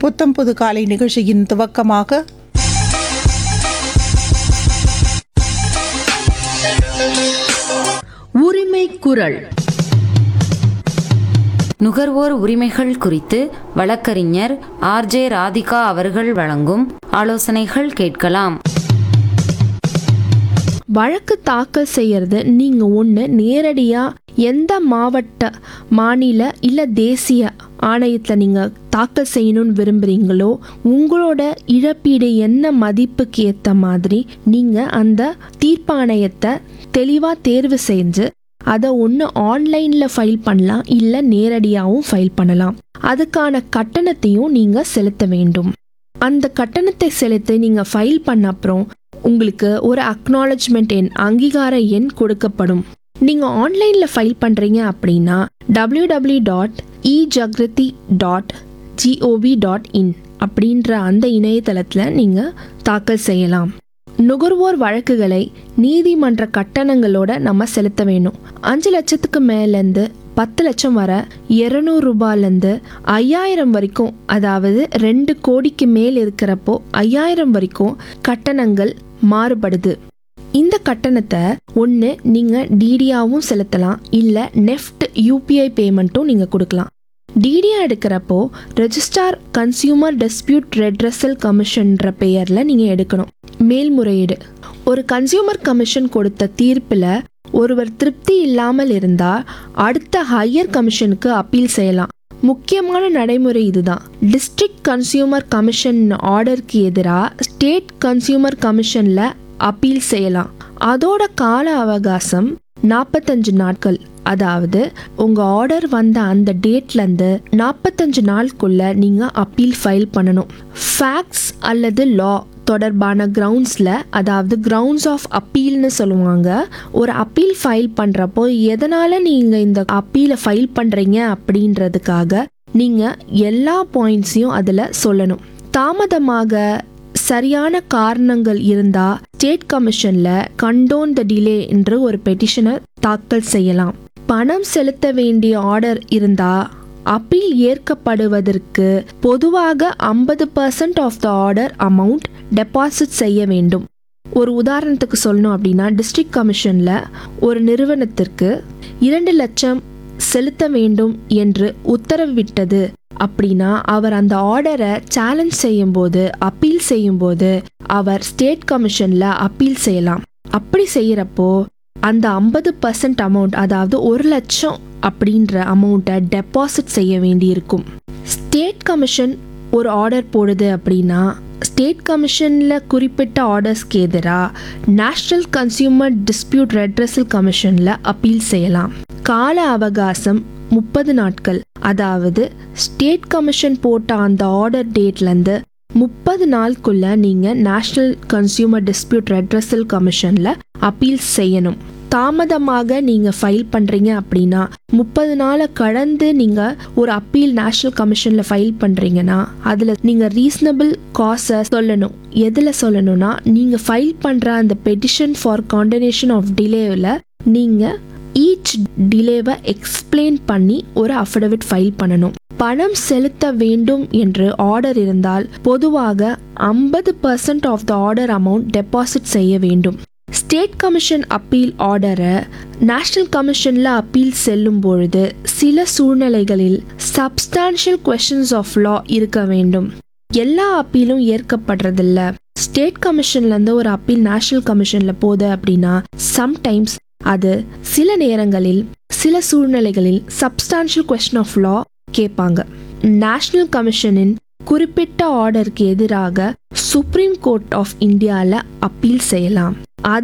புத்தம் புது காலை நிகழ்ச்சியின் துவக்கமாக உரிமை குரல் நுகர்வோர் உரிமைகள் குறித்து வழக்கறிஞர் ஆர்ஜே ராதிகா அவர்கள் வழங்கும் ஆலோசனைகள் கேட்கலாம் வழக்கு தாக்கல் செய்யறது நீங்க ஒன்று நேரடியாக எந்த மாவட்ட மாநில இல்லை தேசிய ஆணையத்தில் நீங்கள் தாக்கல் செய்யணும்னு விரும்புகிறீங்களோ உங்களோட இழப்பீடு என்ன மதிப்புக்கு ஏற்ற மாதிரி நீங்கள் அந்த தீர்ப்பாணையத்தை தெளிவாக தேர்வு செஞ்சு அதை ஒன்று ஆன்லைனில் ஃபைல் பண்ணலாம் இல்லை நேரடியாகவும் ஃபைல் பண்ணலாம் அதுக்கான கட்டணத்தையும் நீங்கள் செலுத்த வேண்டும் அந்த கட்டணத்தை செலுத்தி நீங்கள் ஃபைல் பண்ண அப்புறம் உங்களுக்கு ஒரு அக்னாலஜ்மெண்ட் எண் அங்கீகார எண் கொடுக்கப்படும் நீங்கள் ஆன்லைனில் ஃபைல் பண்ணுறீங்க அப்படின்னா W W dot e Jagriti dot G O V dot in அப்படின்ற அந்த இணையதளத்தில் நீங்கள் தாக்கல் செய்யலாம் நுகர்வோர் வழக்குகளை நீதிமன்ற கட்டணங்களோட நம்ம செலுத்த வேணும் அஞ்சு லட்சத்துக்கு மேலேருந்து பத்து லட்சம் வர இருநூறு ரூபாயிலேருந்து ஐயாயிரம் வரைக்கும் அதாவது ரெண்டு கோடிக்கு மேல் இருக்கிறப்போ ஐயாயிரம் வரைக்கும் கட்டணங்கள் மாறுபடுது இந்த கட்டணத்தை ஒன்று நீங்கள் டிடியாவும் செலுத்தலாம் இல்லை நெஃப்ட் யூபிஐ பேமெண்ட்டும் நீங்கள் கொடுக்கலாம் டிடியா எடுக்கிறப்போ ரெஜிஸ்டார் கன்சியூமர் டிஸ்பியூட் ரெட்ரஸல் கமிஷன்ற பெயரில் நீங்கள் எடுக்கணும் மேல்முறையீடு ஒரு கன்சியூமர் கமிஷன் கொடுத்த தீர்ப்பில் ஒருவர் திருப்தி இல்லாமல் இருந்தால் அடுத்த ஹையர் கமிஷனுக்கு அப்பீல் செய்யலாம் முக்கியமான நடைமுறை இதுதான் டிஸ்ட்ரிக்ட் கன்சியூமர் கமிஷன் ஆர்டருக்கு எதிராக ஸ்டேட் கன்சியூமர் கமிஷனில் அப்பீல் செய்யலாம் அதோட கால அவகாசம் நாற்பத்தஞ்சு நாட்கள் அதாவது உங்க ஆர்டர் வந்த அந்த டேட்லேருந்து நாற்பத்தஞ்சு நாளுக்குள்ள நீங்க அப்பீல் ஃபைல் பண்ணணும் ஃபேக்ட்ஸ் அல்லது லா தொடர்பான கிரவுண்ட்ஸில் அதாவது கிரவுண்ட்ஸ் ஆஃப் அப்பீல்னு சொல்லுவாங்க ஒரு அப்பீல் ஃபைல் பண்ணுறப்போ எதனால் நீங்கள் இந்த அப்பீலை ஃபைல் பண்ணுறீங்க அப்படின்றதுக்காக நீங்கள் எல்லா பாயிண்ட்ஸையும் அதில் சொல்லணும் தாமதமாக சரியான காரணங்கள் இருந்தா ஸ்டேட் கமிஷன்ல கண்டோன் த டிலே என்று ஒரு பெட்டிஷனை தாக்கல் செய்யலாம் பணம் செலுத்த வேண்டிய ஆர்டர் இருந்தா அப்பீல் ஏற்கப்படுவதற்கு பொதுவாக ஐம்பது percent of the order amount deposit செய்ய வேண்டும் ஒரு உதாரணத்துக்கு சொல்லணும் அப்படின்னா டிஸ்ட்ரிக்ட் கமிஷனில் ஒரு நிறுவனத்திற்கு இரண்டு லட்சம் செலுத்த வேண்டும் என்று உத்தரவிட்டது அப்படின்னா அவர் அந்த ஆர்டரை சேலஞ்ச் செய்யும்போது அப்பீல் செய்யும்போது அவர் ஸ்டேட் கமிஷனில் அப்பீல் செய்யலாம் அப்படி செய்யறப்போ அந்த ஐம்பது பர்சன்ட் அமௌண்ட் அதாவது ஒரு லட்சம் அப்படின்ற அமௌண்ட்டை டெபாசிட் செய்ய வேண்டியிருக்கும் ஸ்டேட் கமிஷன் ஒரு ஆர்டர் போடுது அப்படின்னா ஸ்டேட் கமிஷனில் குறிப்பிட்ட ஆர்டர்ஸ்க்கு எதிராக நேஷ்னல் கன்சியூமர் டிஸ்பியூட் ரெட்ரஸல் கமிஷனில் அப்பீல் செய்யலாம் கால அவகாசம் முப்பது நாட்கள் அதாவது ஸ்டேட் கமிஷன் போட்ட அந்த ஆர்டர் டேட்லேருந்து முப்பது நாளுக்குள்ள நீங்கள் நேஷ்னல் கன்சியூமர் டிஸ்பியூட் ரெட்ரஸல் கமிஷனில் அப்பீல் செய்யணும் தாமதமாக நீங்கள் ஃபைல் பண்ணுறீங்க அப்படின்னா முப்பது நாளை கடந்து நீங்கள் ஒரு அப்பீல் நேஷ்னல் கமிஷனில் ஃபைல் பண்ணுறீங்கன்னா அதில் நீங்கள் ரீசனபிள் காசை சொல்லணும் எதில் சொல்லணும்னா நீங்கள் ஃபைல் பண்ணுற அந்த பெட்டிஷன் ஃபார் காண்டனேஷன் ஆஃப் டிலேவில் நீங்கள் ஈச் டிலேவை எக்ஸ்பிளைன் பண்ணி ஒரு அஃபிடவிட் ஃபைல் பண்ணணும் பணம் செலுத்த வேண்டும் என்று ஆர்டர் இருந்தால் பொதுவாக ஐம்பது percent of the order amount deposit செய்ய வேண்டும் ஸ்டேட் கமிஷன் அப்பீல் ஆர்டரை நேஷனல் கமிஷனில் அப்பீல் செல்லும் பொழுது சில சூழ்நிலைகளில் சப்ஸ்டான்ஷியல் கொஷின்ஸ் ஆஃப் லா இருக்க வேண்டும் எல்லா அப்பீலும் ஏற்கப்படுறதில்ல ஸ்டேட் கமிஷன்லேருந்து ஒரு அப்பீல் நேஷனல் கமிஷனில் போகுது அப்படின்னா சம்டைம்ஸ் அது சில நேரங்களில் சில சூழ்நிலைகளில் சப்ஸ்டான்ஷியல் கொஸ்டின் ஆஃப் லா கேட்பாங்க நேஷனல் கமிஷனின் குறிப்பிட்ட ஆர்டருக்கு எதிராக சுப்ரீம் கோர்ட் ஆஃப் இந்தியாவில் அப்பீல் செய்யலாம் அது